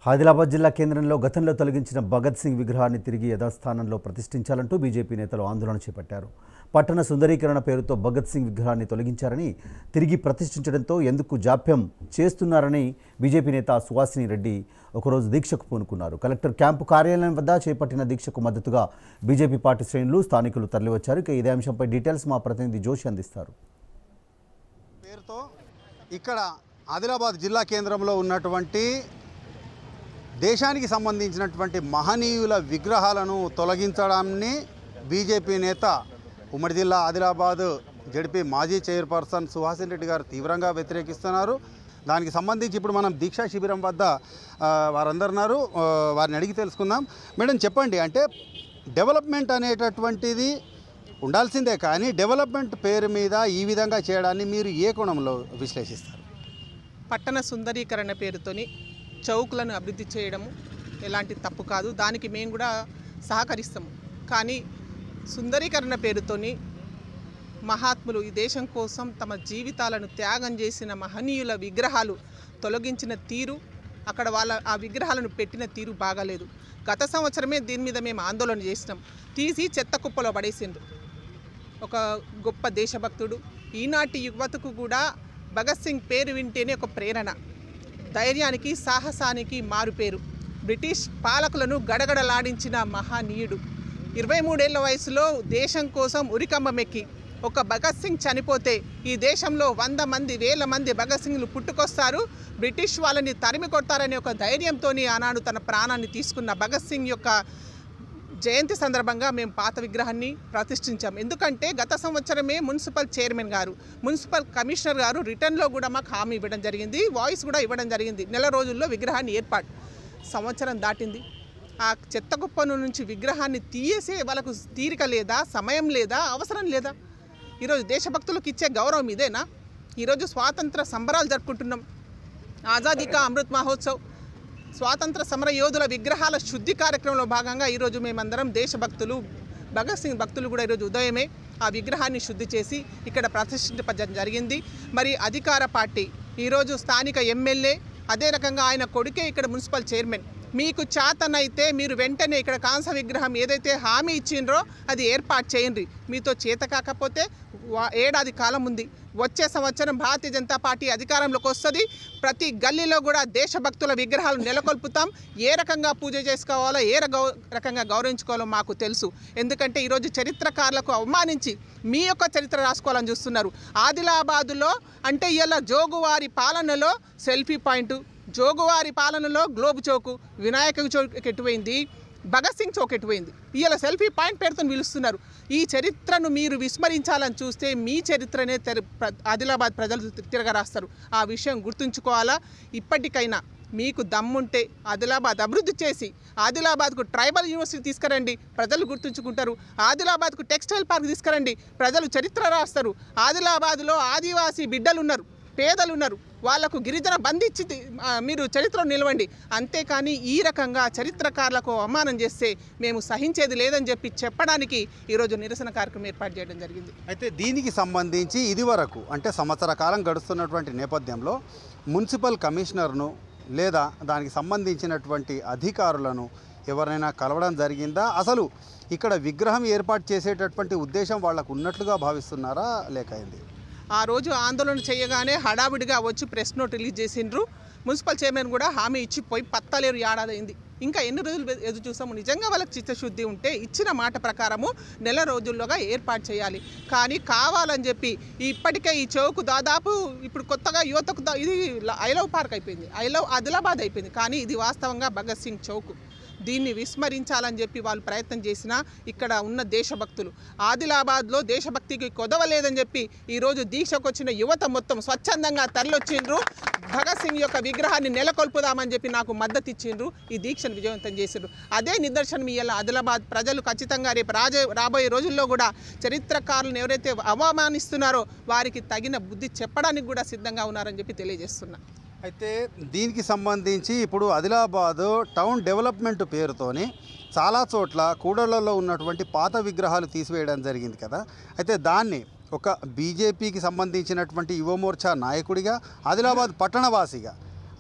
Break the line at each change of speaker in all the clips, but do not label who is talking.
ఆదిలాబాద్ జిల్లా కేంద్రంలో గతంలో తొలగించిన భగత్ సింగ్ విగ్రహాన్ని తిరిగి యథాస్థానంలో ప్రతిష్ఠించాలంటూ బీజేపీ నేతలు ఆందోళన చేపట్టారు పట్టణ సుందరీకరణ పేరుతో భగత్ సింగ్ విగ్రహాన్ని తొలగించారని తిరిగి ప్రతిష్ఠించడంతో ఎందుకు జాప్యం చేస్తున్నారని బీజేపీ నేత సువాసిని రెడ్డి ఒకరోజు దీక్షకు పూనుకున్నారు కలెక్టర్ క్యాంపు కార్యాలయం వద్ద చేపట్టిన దీక్షకు మద్దతుగా బీజేపీ పార్టీ శ్రేణులు స్థానికులు తరలివచ్చారు ఇక ఇదే అంశంపై డీటెయిల్స్ మా ప్రతినిధి జోషి అందిస్తారు
పేరుతో ఇక్కడ ఆదిలాబాద్ జిల్లా కేంద్రంలో ఉన్నటువంటి దేశానికి సంబంధించినటువంటి మహనీయుల విగ్రహాలను తొలగించడాన్ని బీజేపీ నేత ఉమ్మడి జిల్లా ఆదిలాబాద్ జడిపి మాజీ చైర్పర్సన్ సుహాసిన్ రెడ్డి గారు తీవ్రంగా వ్యతిరేకిస్తున్నారు దానికి సంబంధించి ఇప్పుడు మనం దీక్షా శిబిరం వద్ద ఆ, వారందరు ఉన్నారు ఆ, వారిని అడిగి తెలుసుకుందాం మేడం చెప్పండి అంటే డెవలప్మెంట్ అనేటటువంటిది ఉండాల్సిందే కానీ డెవలప్మెంట్ పేరు మీద ఈ విధంగా చేయడాన్ని మీరు ఏ కోణంలో విశ్లేషిస్తారు
పట్టణ సుందరీకరణ పేరుతోని చౌకులను అభివృద్ధి చేయడము ఎలాంటి తప్పు కాదు దానికి మేము కూడా సహకరిస్తాము కానీ సుందరీకరణ పేరుతోని మహాత్ములు ఈ దేశం కోసం తమ జీవితాలను త్యాగం చేసిన మహనీయుల విగ్రహాలు తొలగించిన తీరు అక్కడ వాళ్ళ ఆ విగ్రహాలను పెట్టిన తీరు బాగాలేదు గత సంవత్సరమే దీని మీద మేము ఆందోళన చేసినాం తీసి చెత్త కుప్పలో పడేసిండ్రు ఒక గొప్ప దేశభక్తుడు ఈనాటి యువతకు కూడా భగత్ సింగ్ పేరు వింటేనే ఒక ప్రేరణ ధైర్యానికి సాహసానికి మారుపేరు బ్రిటిష్ పాలకులను గడగడలాడించిన మహానీయుడు ఇరవై మూడేళ్ల వయసులో దేశం కోసం ఉరికంబమెక్కి ఒక భగత్ సింగ్ చనిపోతే ఈ దేశంలో వంద మంది వేల మంది భగత్ సింగ్లు పుట్టుకొస్తారు బ్రిటిష్ వాళ్ళని తరిమి కొడతారనే ఒక ధైర్యంతో ఆనాడు తన ప్రాణాన్ని తీసుకున్న భగత్ సింగ్ యొక్క జయంతి సందర్భంగా మేము పాత విగ్రహాన్ని ప్రతిష్ఠించాం ఎందుకంటే గత సంవత్సరమే మున్సిపల్ చైర్మన్ గారు మున్సిపల్ కమిషనర్ గారు రిటర్న్లో కూడా మాకు హామీ ఇవ్వడం జరిగింది వాయిస్ కూడా ఇవ్వడం జరిగింది నెల రోజుల్లో విగ్రహాన్ని ఏర్పాటు సంవత్సరం దాటింది ఆ చెత్త కుప్పను నుంచి విగ్రహాన్ని తీయేసే వాళ్ళకు తీరిక లేదా సమయం లేదా అవసరం లేదా ఈరోజు దేశభక్తులకు ఇచ్చే గౌరవం ఇదేనా ఈరోజు స్వాతంత్ర సంబరాలు జరుపుకుంటున్నాం ఆజాదీ కా అమృత్ మహోత్సవ్ స్వాతంత్ర సమర యోధుల విగ్రహాల శుద్ధి కార్యక్రమంలో భాగంగా ఈరోజు మేమందరం దేశభక్తులు భగత్ సింగ్ భక్తులు కూడా ఈరోజు ఉదయమే ఆ విగ్రహాన్ని శుద్ధి చేసి ఇక్కడ ప్రతిష్ఠించడం జరిగింది మరి అధికార పార్టీ ఈరోజు స్థానిక ఎమ్మెల్యే అదే రకంగా ఆయన కొడుకే ఇక్కడ మున్సిపల్ చైర్మన్ మీకు చేతనైతే మీరు వెంటనే ఇక్కడ కాంస విగ్రహం ఏదైతే హామీ ఇచ్చిండ్రో అది ఏర్పాటు చేయండి మీతో చేత కాకపోతే వా- ఏడాది కాలం ఉంది వచ్చే సంవత్సరం భారతీయ జనతా పార్టీ అధికారంలోకి వస్తుంది ప్రతి గల్లీలో కూడా దేశభక్తుల విగ్రహాలు నెలకొల్పుతాం ఏ రకంగా పూజ చేసుకోవాలో ఏ రగ- రకంగా గౌరవించుకోవాలో మాకు తెలుసు ఎందుకంటే ఈరోజు చరిత్రకారులకు అవమానించి మీ యొక్క చరిత్ర రాసుకోవాలని చూస్తున్నారు ఆదిలాబాదులో అంటే ఇలా జోగువారి పాలనలో సెల్ఫీ పాయింట్ జోగువారి పాలనలో గ్లోబ్ చౌక్ వినాయక చౌక్ ఎటుపోయింది భగత్ సింగ్ చౌక్ ఎటుపోయింది ఇవాళ సెల్ఫీ పాయింట్ పేరుతో పిలుస్తున్నారు ఈ చరిత్రను మీరు విస్మరించాలని చూస్తే మీ చరిత్రనే తెర- ప్ర- ఆదిలాబాద్ ప్రజలు తి- తిరగరాస్తారు ఆ విషయం గుర్తుంచుకోవాలా ఇప్పటికైనా మీకు దమ్ముంటే ఆదిలాబాద్ అభివృద్ధి చేసి ఆదిలాబాద్కు ట్రైబల్ యూనివర్సిటీ తీసుకురండి ప్రజలు గుర్తుంచుకుంటారు ఆదిలాబాద్కు టెక్స్టైల్ పార్క్ తీసుకురండి ప్రజలు చరిత్ర రాస్తారు ఆదిలాబాద్లో ఆదివాసీ బిడ్డలు ఉన్నారు పేదలు ఉన్నారు వాళ్లకు గిరిజన బంధించి తి- ఆ, మీరు చరిత్రలో నిలవండి అంతేకాని ఈ రకంగా చరిత్రకారులకు అవమానం చేస్తే మేము సహించేది లేదని చెప్పి చెప్పడానికి ఈరోజు నిరసన కార్యక్రమం ఏర్పాటు చేయడం జరిగింది
అయితే దీనికి సంబంధించి ఇదివరకు అంటే సంవత్సర కాలం గడుస్తున్నటువంటి నేపథ్యంలో మున్సిపల్ కమిషనర్ను లేదా దానికి సంబంధించినటువంటి అధికారులను ఎవరైనా కలవడం జరిగిందా అసలు ఇక్కడ విగ్రహం ఏర్పాటు చేసేటటువంటి ఉద్దేశం వాళ్ళకు ఉన్నట్లుగా భావిస్తున్నారా లేక ఏంది
ఆ రోజు ఆందోళన చేయగానే హడావిడిగా వచ్చి ప్రెస్ నోట్ రిలీజ్ చేసిండ్రు మున్సిపల్ చైర్మన్ కూడా హామీ ఇచ్చి పోయి పత్తలేరు ఏడాది అయింది ఇంకా ఎన్ని రోజులు ఎ- ఎదురు చూసాము నిజంగా వాళ్ళకి చిత్తశుద్ధి ఉంటే ఇచ్చిన మాట ప్రకారము నెల రోజుల్లోగా ఏర్పాటు చేయాలి కానీ కావాలని చెప్పి ఇప్పటికే ఈ చౌక్ దాదాపు ఇప్పుడు కొత్తగా యువతకు దా- ఇది ల- ఐ లవ్ పార్క్ అయిపోయింది ఐ లవ్ ఆదిలాబాద్ అయిపోయింది కానీ ఇది వాస్తవంగా భగత్ సింగ్ చౌక్ దీన్ని విస్మరించాలని చెప్పి వాళ్ళు ప్రయత్నం చేసినా ఇక్కడ ఉన్న దేశభక్తులు ఆదిలాబాద్లో దేశభక్తికి కొదవలేదని చెప్పి ఈరోజు దీక్షకు వచ్చిన యువత మొత్తం స్వచ్ఛందంగా తరలొచ్చిండ్రు భగత్ సింగ్ యొక్క విగ్రహాన్ని నెలకొల్పుదామని చెప్పి నాకు మద్దతు ఇచ్చిండ్రు ఈ దీక్షను విజయవంతం చేసిండ్రు అదే నిదర్శనం ఇవాళ ఆదిలాబాద్ ప్రజలు ఖచ్చితంగా రేపు రాజే రాబోయే రోజుల్లో కూడా చరిత్రకారులను ఎవరైతే అవమానిస్తున్నారో వారికి తగిన బుద్ధి చెప్పడానికి కూడా సిద్ధంగా ఉన్నారని చెప్పి తెలియజేస్తున్నా
అయితే దీనికి సంబంధించి ఇప్పుడు ఆదిలాబాద్ టౌన్ డెవలప్మెంట్ పేరుతోని చాలా చోట్ల కూడళ్లలో ఉన్నటువంటి పాత విగ్రహాలు తీసివేయడం జరిగింది కదా అయితే దాన్ని ఒక బీజేపీకి సంబంధించినటువంటి యువమోర్చా నాయకుడిగా ఆదిలాబాద్ పట్టణవాసిగా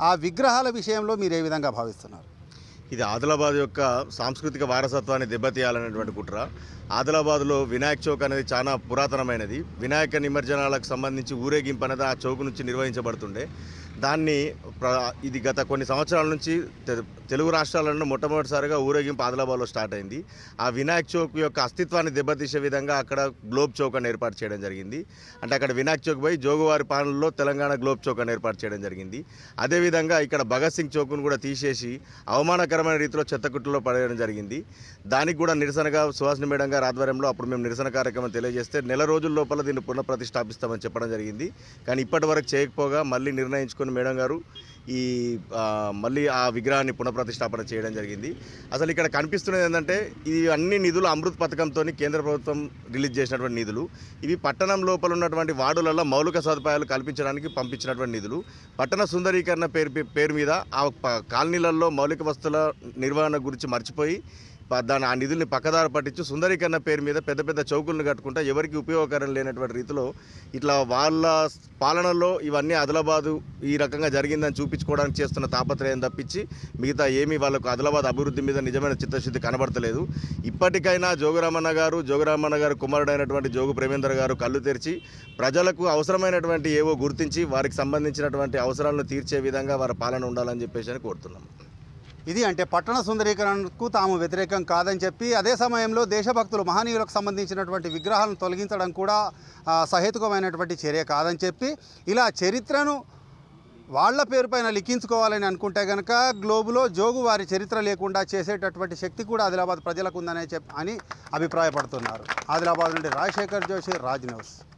ఆ విగ్రహాల విషయంలో మీరు ఏ విధంగా భావిస్తున్నారు
ఇది ఆదిలాబాద్ యొక్క సాంస్కృతిక వారసత్వాన్ని దెబ్బతీయాలనేటువంటి కుట్ర ఆదిలాబాద్లో వినాయక్ చౌక్ అనేది చాలా పురాతనమైనది వినాయక నిమజ్జనాలకు సంబంధించి ఊరేగింపు అనేది ఆ చౌక్ నుంచి నిర్వహించబడుతుండే దాన్ని ప్ర ఇది గత కొన్ని సంవత్సరాల నుంచి తె- తెలుగు రాష్ట్రాలలో మొట్టమొదటిసారిగా ఊరేగింపు ఆదిలాబాద్లో స్టార్ట్ అయింది ఆ వినాయక్ చౌక్ యొక్క అస్తిత్వాన్ని దెబ్బతీసే విధంగా అక్కడ గ్లోబ్ చౌక్ అని ఏర్పాటు చేయడం జరిగింది అంటే అక్కడ వినాయక్ చౌక్ పోయి జోగువారి పాలనలో తెలంగాణ గ్లోబ్ చౌక్ అని ఏర్పాటు చేయడం జరిగింది అదేవిధంగా ఇక్కడ భగత్ సింగ్ చౌక్ను కూడా తీసేసి అవమానకరమైన రీతిలో చెత్తకుట్టులో పడేయడం జరిగింది దానికి కూడా నిరసనగా సుహాసిని మేడం గారి ఆధ్వర్యంలో అప్పుడు మేము నిరసన కార్యక్రమం తెలియజేస్తే నెల రోజుల లోపల దీన్ని పునఃప్రతిష్టాపిస్తామని చెప్పడం జరిగింది కానీ ఇప్పటి వరకు చేయకపోగా మళ్ళీ నిర్ణయించుకుని మేడం గారు ఈ ఆ, మళ్ళీ ఆ విగ్రహాన్ని పునఃప్రతిష్టాపన చేయడం జరిగింది అసలు ఇక్కడ కనిపిస్తున్నది ఏంటంటే ఈ అన్ని నిధులు అమృత్ పథకంతో కేంద్ర ప్రభుత్వం రిలీజ్ చేసినటువంటి నిధులు ఇవి పట్టణం లోపల ఉన్నటువంటి వార్డులలో మౌలిక సదుపాయాలు కల్పించడానికి పంపించినటువంటి నిధులు పట్టణ సుందరీకరణ పేరు పేరు మీద ఆ ప- కాలనీలలో మౌలిక వస్తువుల నిర్వహణ గురించి మర్చిపోయి ప- దాని ఆ నిధుల్ని పక్కదారి పట్టించి సుందరీకరణ పేరు మీద పెద్ద పెద్ద చౌకులను కట్టుకుంటా ఎవరికి ఉపయోగకరం లేనటువంటి రీతిలో ఇట్లా వాళ్ళ పాలనలో ఇవన్నీ ఆదిలాబాదు ఈ రకంగా జరిగిందని చూపించుకోవడానికి చేస్తున్న తాపత్రయం తప్పించి మిగతా ఏమీ వాళ్ళకు ఆదిలాబాద్ అభివృద్ధి మీద నిజమైన చిత్తశుద్ధి కనబడతలేదు ఇప్పటికైనా జోగురామన్న గారు జోగురామన్న గారు కుమారుడైనటువంటి జోగు ప్రేమేందర్ గారు కళ్ళు తెరిచి ప్రజలకు అవసరమైనటువంటి ఏవో గుర్తించి వారికి సంబంధించినటువంటి అవసరాలను తీర్చే విధంగా వారి పాలన ఉండాలని చెప్పేసి అని కోరుతున్నాం
ఇది అంటే పట్టణ సుందరీకరణకు తాము వ్యతిరేకం కాదని చెప్పి అదే సమయంలో దేశభక్తులు మహనీయులకు సంబంధించినటువంటి విగ్రహాలను తొలగించడం కూడా ఆ, సహేతుకమైనటువంటి చర్య కాదని చెప్పి ఇలా చరిత్రను వాళ్ళ పేరుపైన లిఖించుకోవాలని అనుకుంటే కనుక గ్లోబులో జోగు వారి చరిత్ర లేకుండా చేసేటటువంటి శక్తి కూడా ఆదిలాబాద్ ప్రజలకు ఉందనే చెప్ అని అభిప్రాయపడుతున్నారు ఆదిలాబాద్ నుండి రాజశేఖర్ జోషి రాజ్ న్యూస్